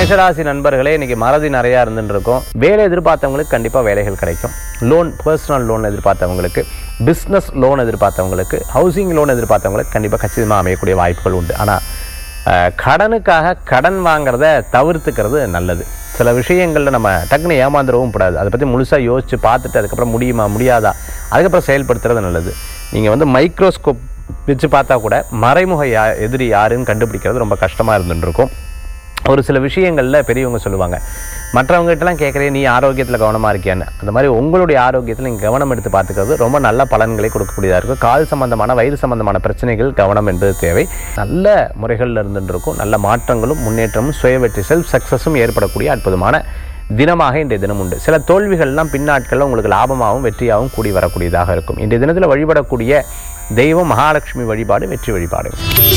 மேஷராசி நண்பர்களே இன்னைக்கு மறதி நிறையா இருந்துட்டு இருக்கும் வேலை எதிர்பார்த்தவங்களுக்கு கண்டிப்பாக வேலைகள் கிடைக்கும் லோன் பர்சனல் லோன் எதிர்பார்த்தவங்களுக்கு பிஸ்னஸ் லோன் எதிர்பார்த்தவங்களுக்கு ஹவுசிங் லோன் எதிர்பார்த்தவங்களுக்கு கண்டிப்பாக கச்சிதமாக அமையக்கூடிய வாய்ப்புகள் உண்டு ஆனால் கடனுக்காக கடன் வாங்குறத தவிர்த்துக்கிறது நல்லது சில விஷயங்களில் நம்ம டக்குன்னு ஏமாந்துடவும் கூடாது அதை பற்றி முழுசாக யோசித்து பார்த்துட்டு அதுக்கப்புறம் முடியுமா முடியாதா அதுக்கப்புறம் செயல்படுத்துறது நல்லது நீங்கள் வந்து மைக்ரோஸ்கோப் வச்சு பார்த்தா கூட மறைமுக யா எதிரி யாருன்னு கண்டுபிடிக்கிறது ரொம்ப கஷ்டமாக இருந்துட்டு இருக்கும் ஒரு சில விஷயங்களில் பெரியவங்க சொல்லுவாங்க மற்றவங்ககிட்டலாம் கேட்குறேன் நீ ஆரோக்கியத்தில் கவனமாக இருக்கியான்னு அந்த மாதிரி உங்களுடைய ஆரோக்கியத்தில் நீங்கள் கவனம் எடுத்து பார்த்துக்கிறது ரொம்ப நல்ல பலன்களை கொடுக்கக்கூடியதாக இருக்கும் கால் சம்பந்தமான வயிறு சம்பந்தமான பிரச்சனைகள் கவனம் என்பது தேவை நல்ல முறைகளில் இருந்துட்டு இருக்கும் நல்ல மாற்றங்களும் முன்னேற்றமும் சுய வெற்றி செல்ஃப் சக்ஸஸும் ஏற்படக்கூடிய அற்புதமான தினமாக இன்றைய தினம் உண்டு சில தோல்விகள்லாம் பின்னாட்களில் உங்களுக்கு லாபமாகவும் வெற்றியாகவும் கூடி வரக்கூடியதாக இருக்கும் இன்றைய தினத்தில் வழிபடக்கூடிய தெய்வம் மகாலட்சுமி வழிபாடு வெற்றி வழிபாடு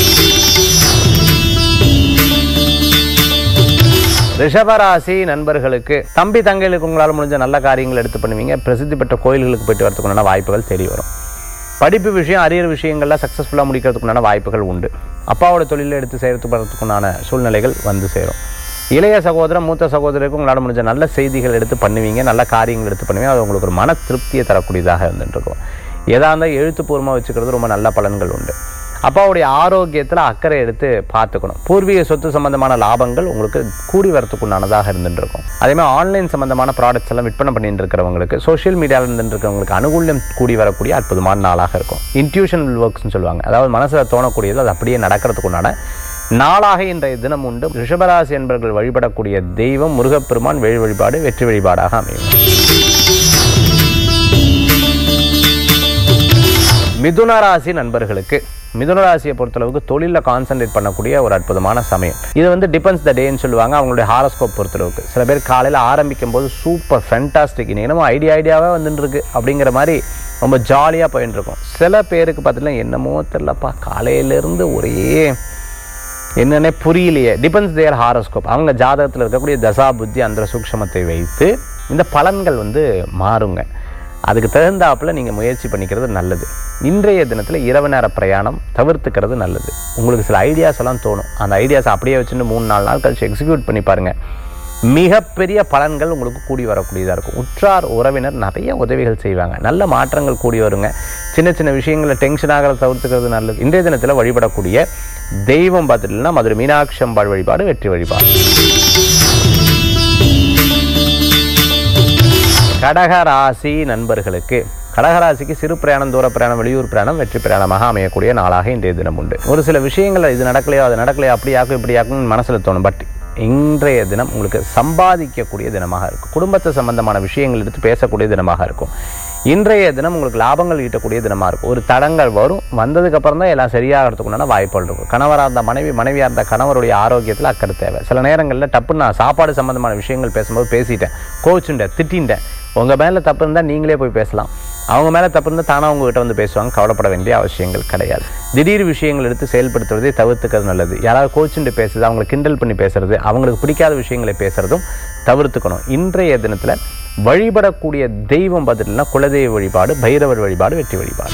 ரிஷபராசி நண்பர்களுக்கு தம்பி தங்கைகளுக்கு உங்களால் முடிஞ்ச நல்ல காரியங்கள் எடுத்து பண்ணுவீங்க பிரசித்தி பெற்ற கோயில்களுக்கு போயிட்டு வரதுக்குண்டான வாய்ப்புகள் தேடி வரும் படிப்பு விஷயம் அரியர் விஷயங்கள்லாம் சக்ஸஸ்ஃபுல்லாக முடிக்கிறதுக்குண்டான வாய்ப்புகள் உண்டு அப்பாவோட தொழிலை எடுத்து செய்கிறதுக்கு வரதுக்குண்டான சூழ்நிலைகள் வந்து சேரும் இளைய சகோதரன் மூத்த சகோதரருக்கு உங்களால் முடிஞ்ச நல்ல செய்திகள் எடுத்து பண்ணுவீங்க நல்ல காரியங்கள் எடுத்து பண்ணுவீங்க அது உங்களுக்கு ஒரு மன திருப்தியை தரக்கூடியதாக இருந்துட்டு இருக்கும் எதா இருந்தால் எழுத்துப்பூர்வமாக வச்சுக்கிறது ரொம்ப நல்ல பலன்கள் உண்டு அப்பாவுடைய ஆரோக்கியத்தில் அக்கறை எடுத்து பார்த்துக்கணும் பூர்வீக சொத்து சம்பந்தமான லாபங்கள் உங்களுக்கு கூடி வரத்துக்குண்டானதாக இருந்துட்டு இருக்கும் அதே மாதிரி ஆன்லைன் சம்பந்தமான ப்ராடக்ட்ஸ் எல்லாம் விற்பனை பண்ணிட்டு இருக்கிறவங்களுக்கு சோஷியல் மீடியாவில் இருந்துட்டு இருக்கிறவங்களுக்கு அனுகூல்யம் கூடி வரக்கூடிய அற்புதமான நாளாக இருக்கும் இன்ட்யூஷன் ஒர்க்ஸ்னு சொல்லுவாங்க அதாவது மனசில் தோணக்கூடியது அது அப்படியே நடக்கிறதுக்குண்டான நாளாக இன்றைய தினம் உண்டு ரிஷபராசி என்பவர்கள் வழிபடக்கூடிய தெய்வம் முருகப்பெருமான் வேல் வழிபாடு வெற்றி வழிபாடாக அமையும் மிதுன ராசி நண்பர்களுக்கு மிதுன ராசியை பொறுத்தளவுக்கு தொழிலில் கான்சென்ட்ரேட் பண்ணக்கூடிய ஒரு அற்புதமான சமயம் இது வந்து டிபெண்ட்ஸ் த டேன்னு சொல்லுவாங்க அவங்களுடைய ஹாரோஸ்கோப் பொறுத்தளவுக்கு சில பேர் காலையில் ஆரம்பிக்கும் போது சூப்பர் ஃபென்டாஸ்டிக் என்னமோ ஐடியா ஐடியாவே வந்துட்டு இருக்கு அப்படிங்கிற மாதிரி ரொம்ப ஜாலியாக போயிட்டு இருக்கும் சில பேருக்கு பார்த்தீங்கன்னா என்னமோ தெரிலப்பா காலையிலேருந்து ஒரே என்னன்னே புரியலையே டிபெண்ட்ஸ் தேர் ஹாரோஸ்கோப் அவங்க ஜாதகத்தில் இருக்கக்கூடிய தசா புத்தி அந்த சூக்ஷமத்தை வைத்து இந்த பலன்கள் வந்து மாறுங்க அதுக்கு தகுந்தாப்புல நீங்கள் முயற்சி பண்ணிக்கிறது நல்லது இன்றைய தினத்தில் இரவு நேர பிரயாணம் தவிர்த்துக்கிறது நல்லது உங்களுக்கு சில ஐடியாஸ் எல்லாம் தோணும் அந்த ஐடியாஸ் அப்படியே வச்சுட்டு மூணு நாலு நாள் கழிச்சு எக்ஸிக்யூட் பண்ணி பாருங்க மிகப்பெரிய பலன்கள் உங்களுக்கு கூடி வரக்கூடியதாக இருக்கும் உற்றார் உறவினர் நிறைய உதவிகள் செய்வாங்க நல்ல மாற்றங்கள் கூடி வருங்க சின்ன சின்ன விஷயங்களில் டென்ஷன் ஆகிறத தவிர்த்துக்கிறது நல்லது இன்றைய தினத்தில் வழிபடக்கூடிய தெய்வம் பார்த்துட்டுனா மதுரை மீனாட்சி அம்பாள் வழிபாடு வெற்றி வழிபாடு கடகராசி நண்பர்களுக்கு கடகராசிக்கு சிறு பிரயாணம் தூர பிரயாணம் வெளியூர் பிரயாணம் வெற்றி பிரயாணமாக அமையக்கூடிய நாளாக இன்றைய தினம் உண்டு ஒரு சில விஷயங்கள் இது நடக்கலையோ அது நடக்கலையோ அப்படியாக்கும் இப்படியாக்கும் மனசில் தோணும் பட் இன்றைய தினம் உங்களுக்கு சம்பாதிக்கக்கூடிய தினமாக இருக்கும் குடும்பத்தை சம்பந்தமான விஷயங்கள் எடுத்து பேசக்கூடிய தினமாக இருக்கும் இன்றைய தினம் உங்களுக்கு லாபங்கள் ஈட்டக்கூடிய தினமாக இருக்கும் ஒரு தடங்கள் வரும் வந்ததுக்கு அப்புறம் தான் எல்லாம் சரியாகிறதுக்குண்டான வாய்ப்புகள் இருக்கும் கணவராக இருந்த மனைவி மனைவியாக இருந்த கணவருடைய ஆரோக்கியத்தில் அக்கறை தேவை சில நேரங்களில் டப்புன்னு நான் சாப்பாடு சம்பந்தமான விஷயங்கள் பேசும்போது பேசிட்டேன் கோச்சுட்டேன் திட்டின்ட்டேன் உங்கள் மேலே தப்பு இருந்தால் நீங்களே போய் பேசலாம் அவங்க மேலே தப்பு இருந்தால் தானாக உங்ககிட்ட வந்து பேசுவாங்க கவலைப்பட வேண்டிய அவசியங்கள் கிடையாது திடீர் விஷயங்கள் எடுத்து செயல்படுத்துவதை தவிர்த்துக்கிறது நல்லது யாராவது கோச்சுண்டு பேசுறது அவங்களை கிண்டல் பண்ணி பேசுறது அவங்களுக்கு பிடிக்காத விஷயங்களை பேசுறதும் தவிர்த்துக்கணும் இன்றைய தினத்தில் வழிபடக்கூடிய தெய்வம் பதில்னா குலதெய்வ வழிபாடு பைரவர் வழிபாடு வெற்றி வழிபாடு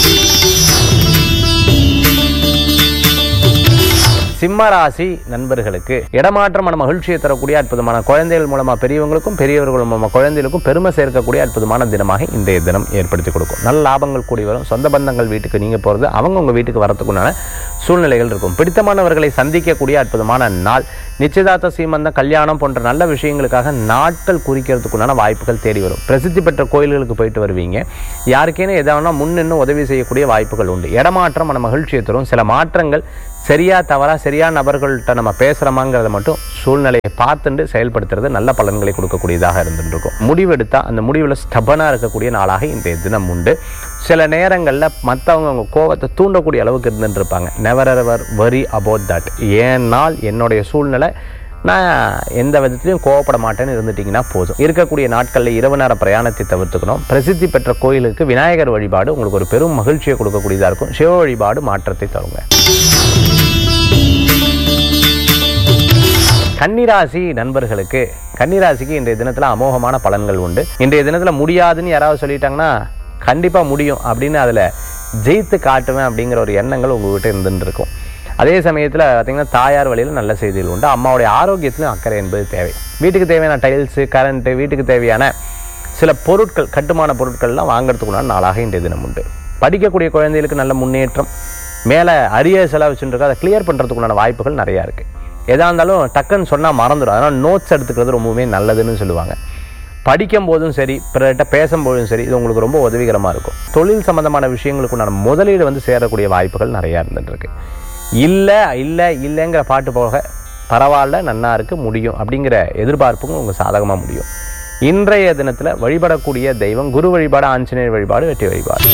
சிம்மராசி நண்பர்களுக்கு இடமாற்றமான மகிழ்ச்சியை தரக்கூடிய அற்புதமான குழந்தைகள் மூலமா பெரியவங்களுக்கும் பெரியவர்கள் மூலமா குழந்தைகளுக்கும் பெருமை சேர்க்கக்கூடிய அற்புதமான தினமாக இன்றைய தினம் ஏற்படுத்தி கொடுக்கும் நல்ல லாபங்கள் கூடி வரும் சொந்த பந்தங்கள் வீட்டுக்கு நீங்க போறது அவங்க உங்க வீட்டுக்கு வரத்துக்குண்டான சூழ்நிலைகள் இருக்கும் பிடித்தமானவர்களை சந்திக்கக்கூடிய அற்புதமான நாள் நிச்சயதார்த்த சீமந்தம் கல்யாணம் போன்ற நல்ல விஷயங்களுக்காக நாட்கள் குறிக்கிறதுக்குண்டான வாய்ப்புகள் தேடி வரும் பிரசித்தி பெற்ற கோயில்களுக்கு போயிட்டு வருவீங்க யாருக்கேனும் எதாவது முன்னின்னு உதவி செய்யக்கூடிய வாய்ப்புகள் உண்டு இடமாற்றம் மன மகிழ்ச்சியை தரும் சில மாற்றங்கள் சரியா தவறா சரியான நபர்கள்ட்ட நம்ம பேசுகிறோமாங்கிறத மட்டும் சூழ்நிலையை பார்த்துட்டு செயல்படுத்துறது நல்ல பலன்களை கொடுக்கக்கூடியதாக இருந்துட்டு இருக்கும் முடிவெடுத்தா அந்த முடிவில் ஸ்டபனாக இருக்கக்கூடிய நாளாக இன்றைய தினம் உண்டு சில நேரங்களில் மற்றவங்க அவங்க கோபத்தை தூண்டக்கூடிய அளவுக்கு இருந்துட்டு இருப்பாங்க never ever worry about that ஏன்னால் என்னுடைய சூழ்நிலை நான் எந்த விதத்திலையும் கோவப்பட மாட்டேன்னு இருந்துட்டிங்கன்னா போதும் இருக்கக்கூடிய நாட்களில் இரவு நேர பிரயாணத்தை தவிர்த்துக்கணும் பிரசித்தி பெற்ற கோயிலுக்கு விநாயகர் வழிபாடு உங்களுக்கு ஒரு பெரும் மகிழ்ச்சியை கொடுக்கக்கூடியதாக இருக்கும் சிவ வழிபாடு மாற்றத்தை தருங்க கன்னிராசி நண்பர்களுக்கு கன்னிராசிக்கு இன்றைய தினத்தில் அமோகமான பலன்கள் உண்டு இன்றைய தினத்தில் முடியாதுன்னு யாராவது சொல்லிட்டாங்கன்னா கண்டிப்பாக முடியும் அப்படின்னு அதில் ஜெயித்து காட்டுவேன் அப்படிங்கிற ஒரு எண்ணங்கள் உங்ககிட்ட இருந்துட்டு இருக்கும் அதே சமயத்தில் பார்த்தீங்கன்னா தாயார் வழியில் நல்ல செய்திகள் உண்டு அம்மாவுடைய ஆரோக்கியத்திலும் அக்கறை என்பது தேவை வீட்டுக்கு தேவையான டைல்ஸு கரண்ட்டு வீட்டுக்கு தேவையான சில பொருட்கள் கட்டுமான பொருட்கள்லாம் வாங்குறதுக்குண்டான நாளாக இன்றைய தினம் உண்டு படிக்கக்கூடிய குழந்தைகளுக்கு நல்ல முன்னேற்றம் மேலே அரிய செலவு வச்சுருக்கோம் அதை கிளியர் பண்ணுறதுக்குண்டான வாய்ப்புகள் நிறையா இருக்குது எதா இருந்தாலும் டக்குன்னு சொன்னால் மறந்துடும் அதனால் நோட்ஸ் எடுத்துக்கிறது ரொம்பவுமே நல்லதுன்னு சொல்லுவாங்க படிக்கும் போதும் சரி பிறர்கிட்ட பேசும்போதும் சரி இது உங்களுக்கு ரொம்ப உதவிகரமாக இருக்கும் தொழில் சம்பந்தமான விஷயங்களுக்குண்டான முதலீடு வந்து சேரக்கூடிய வாய்ப்புகள் நிறையா இருந்துட்டு இருக்கு இல்லை இல்லை இல்லைங்கிற பாட்டு போக பரவாயில்ல நன்னா இருக்கு முடியும் அப்படிங்கிற எதிர்பார்ப்புக்கும் உங்கள் சாதகமாக முடியும் இன்றைய தினத்தில் வழிபடக்கூடிய தெய்வம் குரு வழிபாடு ஆஞ்சநேயர் வழிபாடு வெற்றி வழிபாடு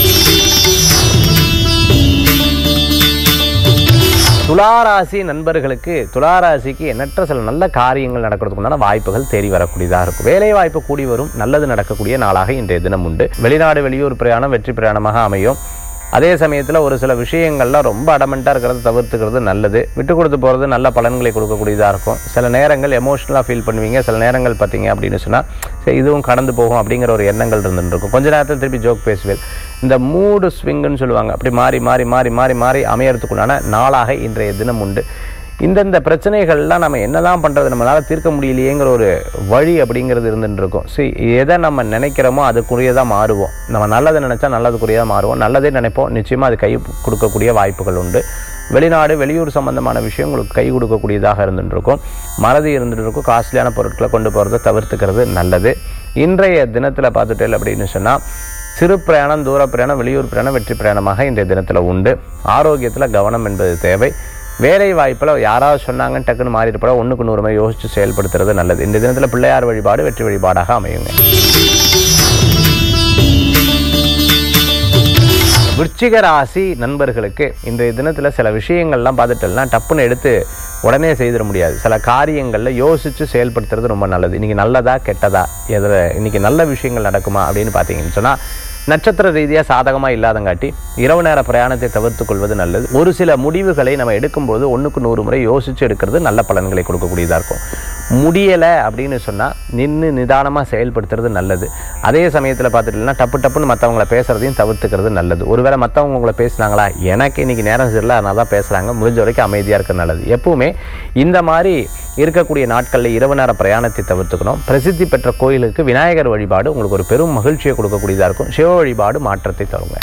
துளாராசி நண்பர்களுக்கு துளாராசிக்கு எண்ணற்ற சில நல்ல காரியங்கள் நடக்கிறதுக்குண்டான வாய்ப்புகள் தேடி வரக்கூடியதாக இருக்கும் வேலை வாய்ப்பு கூடி வரும் நல்லது நடக்கக்கூடிய நாளாக இன்றைய தினம் உண்டு வெளிநாடு வெளியூர் பிரயாணம் வெற்றி பிரயாணமாக அமையும் அதே சமயத்தில் ஒரு சில விஷயங்கள்லாம் ரொம்ப அடமெண்ட்டாக இருக்கிறத தவிர்த்துக்கிறது நல்லது விட்டு கொடுத்து போகிறது நல்ல பலன்களை கொடுக்கக்கூடியதாக இருக்கும் சில நேரங்கள் எமோஷ்னலாக ஃபீல் பண்ணுவீங்க சில நேரங்கள் பார்த்தீங்க அப்படின்னு சொன்னால் சரி இதுவும் கடந்து போகும் அப்படிங்கிற ஒரு எண்ணங்கள் இருந்துட்டு இருக்கும் கொஞ்ச நேரத்தில் திருப்பி ஜோக் பேசுவேன் இந்த மூடு ஸ்விங்குன்னு சொல்லுவாங்க அப்படி மாறி மாறி மாறி மாறி மாறி அமையறதுக்குண்டான நாளாக இன்றைய தினம் உண்டு இந்தந்த பிரச்சனைகள்லாம் நம்ம என்னதான் பண்ணுறது நம்மளால் தீர்க்க முடியலையேங்கிற ஒரு வழி அப்படிங்கிறது இருந்துட்டு இருக்கும் சரி எதை நம்ம நினைக்கிறோமோ அதுக்குரியதாக மாறுவோம் நம்ம நல்லதை நினச்சா நல்லதுக்குரியதாக மாறுவோம் நல்லதே நினைப்போம் நிச்சயமாக அது கை கொடுக்கக்கூடிய வாய்ப்புகள் உண்டு வெளிநாடு வெளியூர் சம்பந்தமான விஷயம் உங்களுக்கு கை கொடுக்கக்கூடியதாக இருந்துட்டு இருக்கும் மறதி இருந்துட்டு இருக்கும் காஸ்ட்லியான பொருட்களை கொண்டு போகிறத தவிர்த்துக்கிறது நல்லது இன்றைய தினத்தில் பார்த்துட்டேன் அப்படின்னு சொன்னால் சிறு பிரயாணம் தூர பிரயாணம் வெளியூர் பிரயாணம் வெற்றி பிரயாணமாக இன்றைய தினத்தில் உண்டு ஆரோக்கியத்தில் கவனம் என்பது தேவை வேலை வாய்ப்பில் யாராவது சொன்னாங்கன்னு டக்குன்னு மாறிட்டு போட ஒன்றுக்கு நூறு மாதிரி யோசித்து செயல்படுத்துறது நல்லது இந்த தினத்தில் பிள்ளையார் வழிபாடு வெற்றி வழிபாடாக அமையுங்க விருச்சிக ராசி நண்பர்களுக்கு இன்றைய தினத்தில் சில விஷயங்கள்லாம் பார்த்துட்டோம்னா டப்புன்னு எடுத்து உடனே செய்திட முடியாது சில காரியங்களில் யோசித்து செயல்படுத்துறது ரொம்ப நல்லது இன்றைக்கி நல்லதா கெட்டதா எதில் இன்றைக்கி நல்ல விஷயங்கள் நடக்குமா அப்படின்னு பார்த்தீங்கன்னு சொன்னால் நட்சத்திர ரீதியாக சாதகமாக இல்லாதங்காட்டி இரவு நேர பிரயாணத்தை தவிர்த்து கொள்வது நல்லது ஒரு சில முடிவுகளை நம்ம எடுக்கும்போது ஒன்றுக்கு நூறு முறை யோசித்து எடுக்கிறது நல்ல பலன்களை கொடுக்கக்கூடியதாக இருக்கும் முடியலை அப்படின்னு சொன்னால் நின்று நிதானமாக செயல்படுத்துறது நல்லது அதே சமயத்தில் பார்த்துட்டீங்கன்னா டப்பு டப்புன்னு மற்றவங்கள பேசுகிறதையும் தவிர்த்துக்கிறது நல்லது ஒருவேளை மற்றவங்க உங்களை பேசுனாங்களா எனக்கு இன்றைக்கி நேரம் சரியில்லை அதனால தான் பேசுகிறாங்க முடிஞ்ச வரைக்கும் அமைதியாக இருக்க நல்லது எப்பவுமே இந்த மாதிரி இருக்கக்கூடிய நாட்களில் இரவு நேர பிரயாணத்தை தவிர்த்துக்கணும் பிரசித்தி பெற்ற கோயிலுக்கு விநாயகர் வழிபாடு உங்களுக்கு ஒரு பெரும் மகிழ்ச்சியை கொடுக்கக்கூடியதாக இருக்கும் சிவ வழிபாடு மாற்றத்தை தருங்க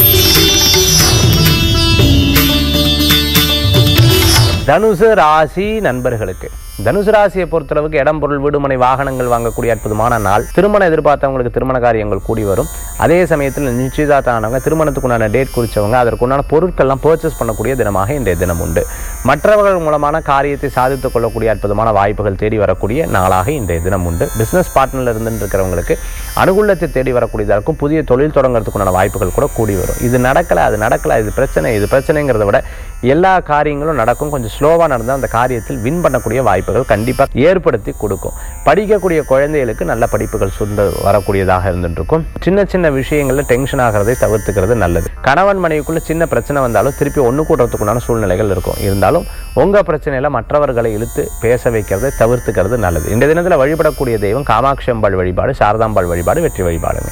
தனுசு ராசி நண்பர்களுக்கு தனுசு ராசியை பொறுத்தளவுக்கு இடம் பொருள் வீடுமனை வாகனங்கள் வாங்கக்கூடிய அற்புதமான நாள் திருமணம் எதிர்பார்த்தவங்களுக்கு திருமண காரியங்கள் கூடி வரும் அதே சமயத்தில் நிச்சயதார்த்தம் ஆனவங்க திருமணத்துக்குண்டான டேட் குறிச்சவங்க அதற்குண்டான பொருட்கள்லாம் பர்ச்சேஸ் பண்ணக்கூடிய தினமாக இன்றைய தினம் உண்டு மற்றவர்கள் மூலமான காரியத்தை சாதித்துக் கொள்ளக்கூடிய அற்புதமான வாய்ப்புகள் தேடி வரக்கூடிய நாளாக இன்றைய தினம் உண்டு பிசினஸ் பார்ட்னர்ல இருந்து இருக்கிறவங்களுக்கு அனுகூலத்தை தேடி வரக்கூடியதாக இருக்கும் புதிய தொழில் தொடங்குறதுக்குண்டான வாய்ப்புகள் கூட கூடி வரும் இது நடக்கலை அது நடக்கலை இது பிரச்சனை இது பிரச்சனைங்கிறத விட எல்லா காரியங்களும் நடக்கும் கொஞ்சம் ஸ்லோவாக நடந்தால் அந்த காரியத்தில் வின் பண்ணக்கூடிய வாய்ப்புகள் கண்டிப்பாக ஏற்படுத்தி கொடுக்கும் படிக்கக்கூடிய குழந்தைகளுக்கு நல்ல படிப்புகள் சுண்டு வரக்கூடியதாக இருந்துட்டு இருக்கும் சின்ன சின்ன விஷயங்களில் டென்ஷன் ஆகிறதை தவிர்த்துக்கிறது நல்லது கணவன் மனைவிக்குள்ள சின்ன பிரச்சனை வந்தாலும் திருப்பி ஒன்று கூடுறதுக்குண்டான சூழ்நிலைகள் இருக்கும் இருந்தாலும் உங்கள் பிரச்சனையில் மற்றவர்களை இழுத்து பேச வைக்கிறதை தவிர்த்துக்கிறது நல்லது இந்த தினத்தில் வழிபடக்கூடிய தெய்வம் காமாட்சி அம்பாள் வழிபாடு சாரதாம்பாள் வழிபாடு வெற்றி வழிபாடுங்க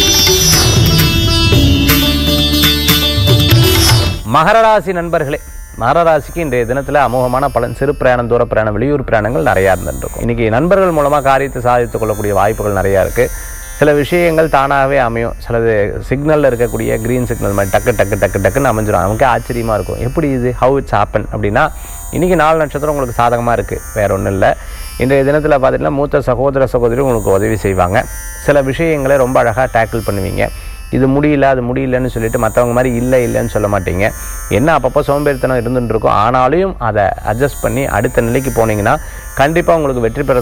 மகர ராசி நண்பர்களே மகர ராசிக்கு இன்றைய தினத்தில் அமோகமான பலன் சிறு பிரயாணம் தூர பிரயாணம் வெளியூர் பிரயாணங்கள் நிறையா இருந்துருக்கும் இன்னைக்கு நண்பர்கள் மூலமாக காரியத்தை சாதித்துக் கொள்ளக்கூடிய வாய்ப்புகள் நிறையா இருக்குது சில விஷயங்கள் தானாகவே அமையும் சிலது சிக்னலில் இருக்கக்கூடிய க்ரீன் சிக்னல் மாதிரி டக்கு டக்கு டக்கு டக்குன்னு அமைஞ்சிடும் நமக்கே ஆச்சரியமாக இருக்கும் எப்படி இது ஹவு இட்ஸ் ஹாப்பன் அப்படின்னா இன்றைக்கி நாலு நட்சத்திரம் உங்களுக்கு சாதகமாக இருக்குது வேற ஒன்றும் இல்லை இன்றைய தினத்தில் பார்த்திங்கன்னா மூத்த சகோதர சகோதரி உங்களுக்கு உதவி செய்வாங்க சில விஷயங்களை ரொம்ப அழகாக டேக்கிள் பண்ணுவீங்க இது முடியல அது முடியலன்னு சொல்லிட்டு மற்றவங்க மாதிரி இல்லை இல்லைன்னு சொல்ல மாட்டீங்க என்ன அப்பப்போ சோம்பேறித்தனம் இருந்துட்டு இருக்கும் ஆனாலும் அதை அட்ஜஸ்ட் பண்ணி அடுத்த நிலைக்கு போனீங்கன்னா கண்டிப்பாக உங்களுக்கு வெற்றி பெற